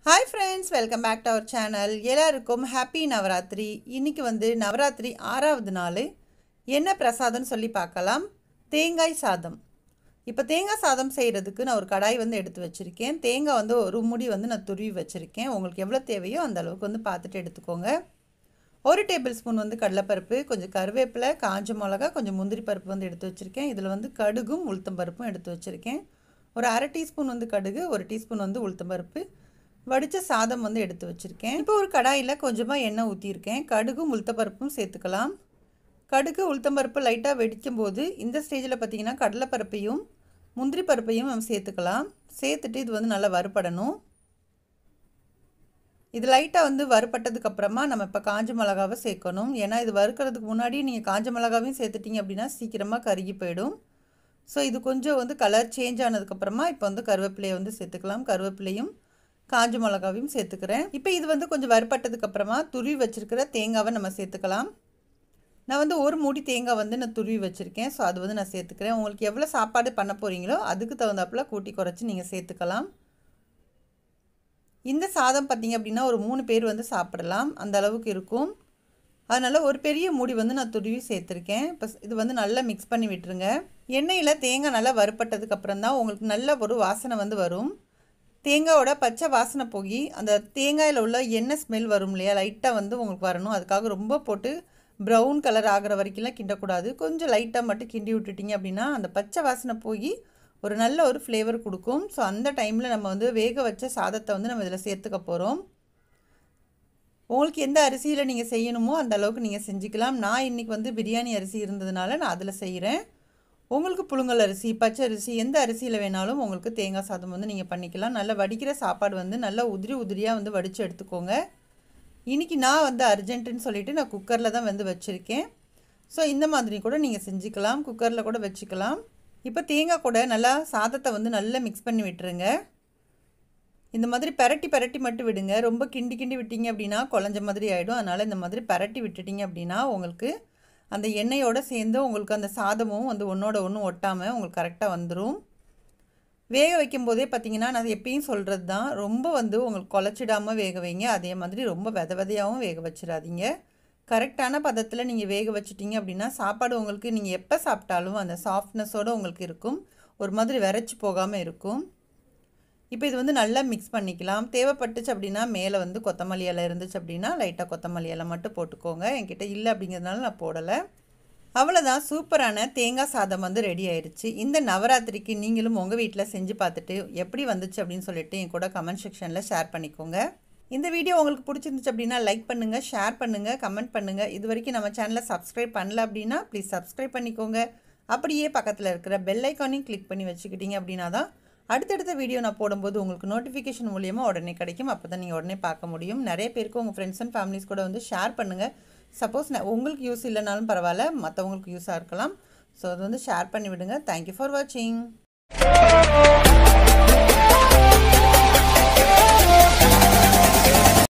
hi friends welcome back to our channel எல்லாருக்கும் happy Navaratri இன்னைக்கு வந்து நவராத்திரி ஆறாவது நாள் என்ன பிரசாதம்னு சொல்லி பார்க்கலாம் தேங்காய் சாதம் இப்போ தேங்காய் சாதம் செய்கிறதுக்கு நான் ஒரு கடாய் வந்து எடுத்து வச்சுருக்கேன் தேங்காய் வந்து ஒரு முடி வந்து நான் துருவி வச்சுருக்கேன் உங்களுக்கு எவ்வளோ தேவையோ அந்த அளவுக்கு வந்து பார்த்துட்டு எடுத்துக்கோங்க ஒரு டேபிள் ஸ்பூன் வந்து கடலைப்பருப்பு கொஞ்சம் கருவேப்பிலை காஞ்ச மிளகா கொஞ்சம் முந்திரி பருப்பு வந்து எடுத்து வச்சுருக்கேன் இதில் வந்து கடுகும் உளுத்தம் பருப்பும் எடுத்து வச்சுருக்கேன் ஒரு அரை டீஸ்பூன் வந்து கடுகு ஒரு டீஸ்பூன் வந்து உளுத்தம் பருப்பு வடித்த சாதம் வந்து எடுத்து வச்சுருக்கேன் இப்போ ஒரு கடாயில் கொஞ்சமாக எண்ணெய் ஊற்றியிருக்கேன் கடுகும் உளுத்தப்பருப்பும் சேர்த்துக்கலாம் கடுகு உளுத்தம்பருப்பு லைட்டாக வெடிக்கும் போது இந்த ஸ்டேஜில் பார்த்தீங்கன்னா கடலைப்பருப்பையும் முந்திரி பருப்பையும் நம்ம சேர்த்துக்கலாம் சேர்த்துட்டு இது வந்து நல்லா வறுபடணும் இது லைட்டாக வந்து வறுபட்டதுக்கு அப்புறமா நம்ம இப்போ காஞ்ச மிளகாவை சேர்க்கணும் ஏன்னா இது வறுக்கிறதுக்கு முன்னாடி நீங்கள் காஞ்ச மிளகாவையும் சேர்த்துட்டீங்க அப்படின்னா சீக்கிரமாக கருகி போயிடும் ஸோ இது கொஞ்சம் வந்து கலர் சேஞ்ச் ஆனதுக்கப்புறமா இப்போ வந்து கருவேப்பிலையை வந்து சேர்த்துக்கலாம் கருவேப்பிலையும் காஞ்ச மிளகாவையும் சேர்த்துக்கிறேன் இப்போ இது வந்து கொஞ்சம் வறுபட்டதுக்கு அப்புறமா துருவி வச்சுருக்கிற தேங்காவை நம்ம சேர்த்துக்கலாம் நான் வந்து ஒரு மூடி தேங்காய் வந்து நான் துருவி வச்சுருக்கேன் ஸோ அது வந்து நான் சேர்த்துக்கிறேன் உங்களுக்கு எவ்வளோ சாப்பாடு பண்ண போகிறீங்களோ அதுக்கு தகுந்தாப்புல கூட்டி குறைச்சி நீங்கள் சேர்த்துக்கலாம் இந்த சாதம் பார்த்திங்க அப்படின்னா ஒரு மூணு பேர் வந்து சாப்பிடலாம் அந்த அளவுக்கு இருக்கும் அதனால் ஒரு பெரிய மூடி வந்து நான் துருவி சேர்த்துருக்கேன் இப்போ இது வந்து நல்லா மிக்ஸ் பண்ணி விட்டுருங்க எண்ணெயில் தேங்காய் நல்லா வறுப்பட்டதுக்கு அப்புறம் தான் உங்களுக்கு நல்ல ஒரு வாசனை வந்து வரும் தேங்காயோட பச்சை வாசனை போய் அந்த தேங்காயில் உள்ள எண்ணெய் ஸ்மெல் வரும் இல்லையா லைட்டாக வந்து உங்களுக்கு வரணும் அதுக்காக ரொம்ப போட்டு ப்ரௌன் கலர் ஆகிற வரைக்கும்லாம் கிண்டக்கூடாது கொஞ்சம் லைட்டாக மட்டும் கிண்டி விட்டுட்டிங்க அப்படின்னா அந்த பச்சை வாசனை போய் ஒரு நல்ல ஒரு ஃப்ளேவர் கொடுக்கும் ஸோ அந்த டைமில் நம்ம வந்து வேக வச்ச சாதத்தை வந்து நம்ம இதில் சேர்த்துக்க போகிறோம் உங்களுக்கு எந்த அரிசியில் நீங்கள் செய்யணுமோ அந்த அளவுக்கு நீங்கள் செஞ்சுக்கலாம் நான் இன்றைக்கி வந்து பிரியாணி அரிசி இருந்ததுனால நான் அதில் செய்கிறேன் உங்களுக்கு புழுங்கல் அரிசி பச்சை அரிசி எந்த அரிசியில் வேணாலும் உங்களுக்கு தேங்காய் சாதம் வந்து நீங்கள் பண்ணிக்கலாம் நல்லா வடிக்கிற சாப்பாடு வந்து நல்லா உதிரி உதிரியாக வந்து வடித்து எடுத்துக்கோங்க இன்றைக்கி நான் வந்து அர்ஜென்ட்டுன்னு சொல்லிவிட்டு நான் குக்கரில் தான் வந்து வச்சுருக்கேன் ஸோ இந்த மாதிரி கூட நீங்கள் செஞ்சுக்கலாம் குக்கரில் கூட வச்சுக்கலாம் இப்போ தேங்காய் கூட நல்லா சாதத்தை வந்து நல்லா மிக்ஸ் பண்ணி விட்டுருங்க இந்த மாதிரி பரட்டி பரட்டி மட்டும் விடுங்க ரொம்ப கிண்டி கிண்டி விட்டீங்க அப்படின்னா குழஞ்ச மாதிரி ஆகிடும் அதனால் இந்த மாதிரி பரட்டி விட்டுட்டிங்க அப்படின்னா உங்களுக்கு அந்த எண்ணெயோடு சேர்ந்து உங்களுக்கு அந்த சாதமும் வந்து ஒன்றோட ஒன்று ஒட்டாமல் உங்களுக்கு கரெக்டாக வந்துடும் வேக வைக்கும் போதே பார்த்தீங்கன்னா நான் எப்பயும் சொல்கிறது தான் ரொம்ப வந்து உங்களுக்கு குழச்சிடாமல் வேக வைங்க அதே மாதிரி ரொம்ப வித விதையாகவும் வேக வச்சிடாதீங்க கரெக்டான பதத்தில் நீங்கள் வேக வச்சிட்டிங்க அப்படின்னா சாப்பாடு உங்களுக்கு நீங்கள் எப்போ சாப்பிட்டாலும் அந்த சாஃப்ட்னஸோடு உங்களுக்கு இருக்கும் ஒரு மாதிரி விரைச்சி போகாமல் இருக்கும் இப்போ இது வந்து நல்லா மிக்ஸ் பண்ணிக்கலாம் தேவைப்பட்டுச்சு அப்படின்னா மேலே வந்து கொத்தமல்லி இலை இருந்துச்சு அப்படின்னா லைட்டாக கொத்தமல்லி இலை மட்டும் போட்டுக்கோங்க என்கிட்ட இல்லை அப்படிங்கிறதுனால நான் போடலை அவ்வளோதான் சூப்பரான தேங்காய் சாதம் வந்து ரெடி ஆயிடுச்சு இந்த நவராத்திரிக்கு நீங்களும் உங்கள் வீட்டில் செஞ்சு பார்த்துட்டு எப்படி வந்துச்சு அப்படின்னு சொல்லிட்டு என் கூட கமெண்ட் செக்ஷனில் ஷேர் பண்ணிக்கோங்க இந்த வீடியோ உங்களுக்கு பிடிச்சிருந்துச்சு அப்படின்னா லைக் பண்ணுங்கள் ஷேர் பண்ணுங்கள் கமெண்ட் பண்ணுங்கள் இது வரைக்கும் நம்ம சேனலை சப்ஸ்கிரைப் பண்ணல அப்படின்னா ப்ளீஸ் சப்ஸ்கிரைப் பண்ணிக்கோங்க அப்படியே பக்கத்தில் இருக்கிற பெல் ஐக்கானையும் கிளிக் பண்ணி வச்சுக்கிட்டீங்க அப்படின்னா தான் அடுத்தடுத்த வீடியோ நான் போடும்போது உங்களுக்கு நோட்டிஃபிகேஷன் மூலியமாக உடனே கிடைக்கும் அப்போ தான் நீங்கள் உடனே பார்க்க முடியும் நிறைய பேருக்கு உங்கள் ஃப்ரெண்ட்ஸ் அண்ட் ஃபேமிலிஸ் கூட வந்து ஷேர் பண்ணுங்கள் சப்போஸ் உங்களுக்கு யூஸ் இல்லைனாலும் பரவாயில்ல மற்றவங்களுக்கு யூஸாக இருக்கலாம் ஸோ அது வந்து ஷேர் பண்ணி விடுங்க தேங்க்யூ ஃபார் வாட்சிங்